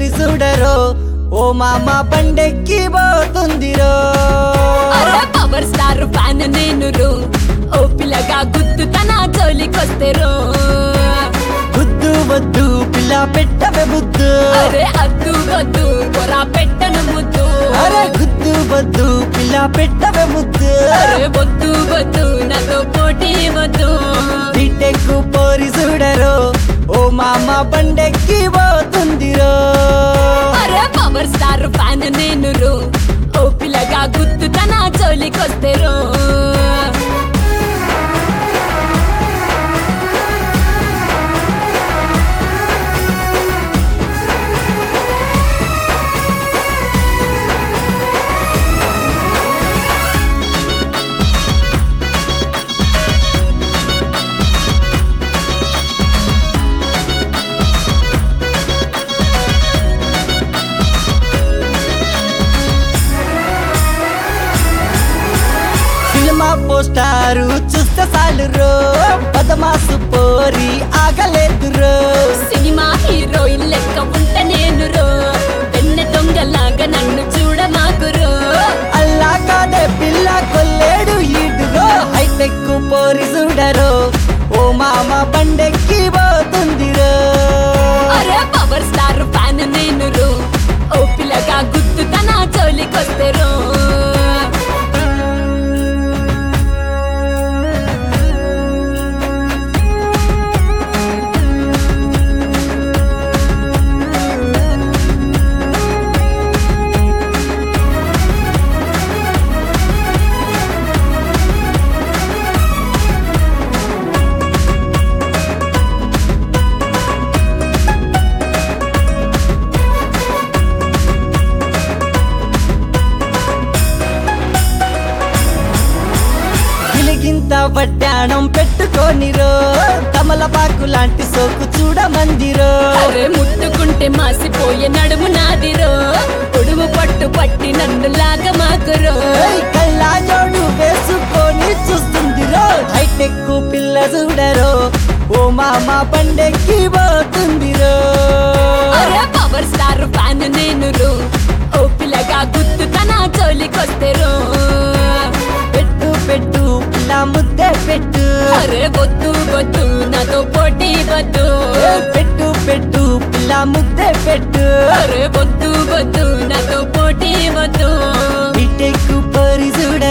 పోరి చూడరో ఓ మామ బండెక్కి పోతుందిరో అరే పవర్ స్టార్ ఫ్యాన్ నేను రో ఓ పిల్లగా గుద్దు తన జోలికొస్తే రో బుద్ధు వద్దు పిల్ల పెట్టవే బుద్ధు అరే అద్దు వద్దు పొరా పెట్టను ముద్దు అరే గుద్దు వద్దు పిల్ల పెట్టవే ముద్దు అరే వద్దు వద్దు నాతో పోటీ వద్దు బీటెక్ పోరి చూడరో ఓ మామ బండెక్కి పోతుందిరో అరే పవర్ స్టార్ ఫ్యాన్ నేను రో ఓ పిల్లగా గుద్దు తన జోలికొస్తే రో సినిమా పోస్టారు చూస్తే చాలు రో పదమాసు పోరి ఆగలేదు రో సినిమా హీరోయిన్ లెక్క ఉంట నేను రో వెన్నె దొంగలాగా నన్ను చూడమాకురో అల్లా కాదే పిల్ల కొల్లేడు ఈడురో హైటెక్ పోరి చూడరో ఓ మామ బండెక్కి పోతుందిరో అరే పవర్ స్టార్ ఫ్యాన్ నేను రో ఓ పిల్లగా గుద్దు తన జోలికొస్తే రో గిలిగింత వడ్డాణం పెట్టుకోనిరో తమలపాకు లాంటి సోకు చూడమందిరో అరే ముట్టుకుంటే మాసిపోయే నడుము నాదిరో పొడుము పట్టు పట్టి నన్ను లాగా మాకురో ఏయ్ కళ్ళా జోడు వేసుకొని చూస్తుందిరో హైటెక్ పిల్ల చూడరో ఓ మామ బండెక్కి పోతుందిరో అరే పవర్ స్టార్ ఫ్యాన్ నేను రో ఓ పిల్లగా గుద్దు తన జోలికొస్తే రో పెట్టు పెట్టు పిల్ల ముద్దే పెట్టు అరే వద్దు వద్దు నాతో పోటీ వద్దు ఏ పెట్టు పెట్టు పిల్ల ముద్దే పెట్టు అరే వద్దు వద్దు నాతో పోటీ వద్దు బీటెక్ పరి చూడ